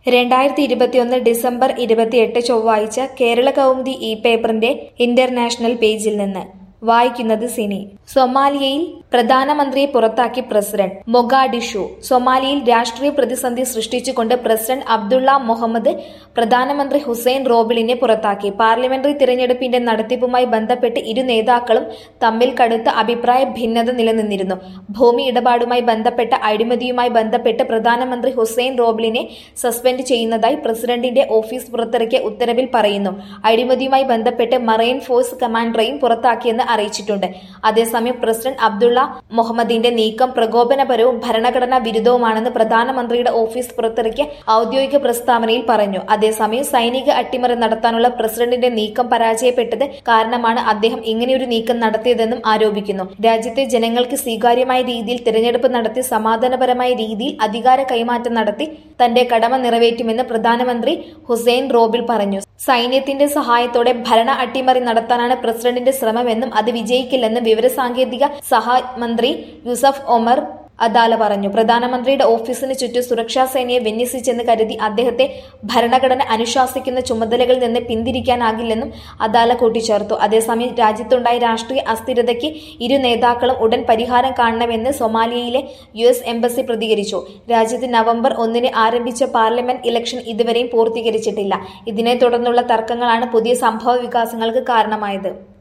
രണ്ടായിരത്തി ഇരുപത്തിയൊന്ന് ഡിസംബർ ഇരുപത്തിയെട്ട് ചൊവ്വാഴ്ച കേരള കൗമുദി ഇ പേപ്പറിന്റെ ഇന്റർനാഷണൽ പേജിൽ നിന്ന് വായിക്കുന്നത് സിനി സൊമാലിയയിൽ പ്രധാനമന്ത്രിയെ പുറത്താക്കി പ്രസിഡന്റ് മൊഗാഡിഷു സൊമാലിയയിൽ രാഷ്ട്രീയ പ്രതിസന്ധി സൃഷ്ടിച്ചുകൊണ്ട് പ്രസിഡന്റ് അബ്ദുള്ള മുഹമ്മദ് പ്രധാനമന്ത്രി ഹുസൈൻ റോബിളിനെ പുറത്താക്കി പാർലമെന്ററി തിരഞ്ഞെടുപ്പിന്റെ നടത്തിപ്പുമായി ബന്ധപ്പെട്ട് ഇരു നേതാക്കളും തമ്മിൽ കടുത്ത അഭിപ്രായ ഭിന്നത നിലനിന്നിരുന്നു ഭൂമി ഇടപാടുമായി ബന്ധപ്പെട്ട അഴിമതിയുമായി ബന്ധപ്പെട്ട് പ്രധാനമന്ത്രി ഹുസൈൻ റോബിളിനെ സസ്പെൻഡ് ചെയ്യുന്നതായി പ്രസിഡന്റിന്റെ ഓഫീസ് പുറത്തിറക്കിയ ഉത്തരവിൽ പറയുന്നു അഴിമതിയുമായി ബന്ധപ്പെട്ട് മറൈൻ ഫോഴ്സ് കമാൻഡറെയും പുറത്താക്കിയെന്ന് അറിയിച്ചിട്ടുണ്ട് അതേസമയം പ്രസിഡന്റ് അബ്ദുള്ള മുഹമ്മദിന്റെ നീക്കം പ്രകോപനപരവും ഭരണഘടനാ വിരുദ്ധവുമാണെന്ന് പ്രധാനമന്ത്രിയുടെ ഓഫീസ് പുറത്തിറക്കിയ ഔദ്യോഗിക പ്രസ്താവനയിൽ പറഞ്ഞു അതേസമയം സൈനിക അട്ടിമറി നടത്താനുള്ള പ്രസിഡന്റിന്റെ നീക്കം പരാജയപ്പെട്ടത് കാരണമാണ് അദ്ദേഹം ഇങ്ങനെയൊരു നീക്കം നടത്തിയതെന്നും ആരോപിക്കുന്നു രാജ്യത്തെ ജനങ്ങൾക്ക് സ്വീകാര്യമായ രീതിയിൽ തിരഞ്ഞെടുപ്പ് നടത്തി സമാധാനപരമായ രീതിയിൽ അധികാര കൈമാറ്റം നടത്തി തന്റെ കടമ നിറവേറ്റുമെന്ന് പ്രധാനമന്ത്രി ഹുസൈൻ റോബിൽ പറഞ്ഞു സൈന്യത്തിന്റെ സഹായത്തോടെ ഭരണ അട്ടിമറി നടത്താനാണ് പ്രസിഡന്റിന്റെ ശ്രമമെന്നും അത് വിജയിക്കില്ലെന്നും വിവരസാങ്കേതിക സഹമന്ത്രി യൂസഫ് ഒമർ അദാല പറഞ്ഞു പ്രധാനമന്ത്രിയുടെ ഓഫീസിന് ചുറ്റും സുരക്ഷാ സേനയെ വിന്യസിച്ചെന്ന് കരുതി അദ്ദേഹത്തെ ഭരണഘടന അനുശാസിക്കുന്ന ചുമതലകളിൽ നിന്ന് പിന്തിരിക്കാനാകില്ലെന്നും അദാല കൂട്ടിച്ചേർത്തു അതേസമയം രാജ്യത്തുണ്ടായ രാഷ്ട്രീയ അസ്ഥിരതയ്ക്ക് ഇരു നേതാക്കളും ഉടൻ പരിഹാരം കാണണമെന്ന് സൊമാലിയയിലെ യു എസ് എംബസി പ്രതികരിച്ചു രാജ്യത്ത് നവംബർ ഒന്നിന് ആരംഭിച്ച പാർലമെന്റ് ഇലക്ഷൻ ഇതുവരെയും പൂർത്തീകരിച്ചിട്ടില്ല ഇതിനെ തുടർന്നുള്ള തർക്കങ്ങളാണ് പുതിയ സംഭവ വികാസങ്ങൾക്ക് കാരണമായത്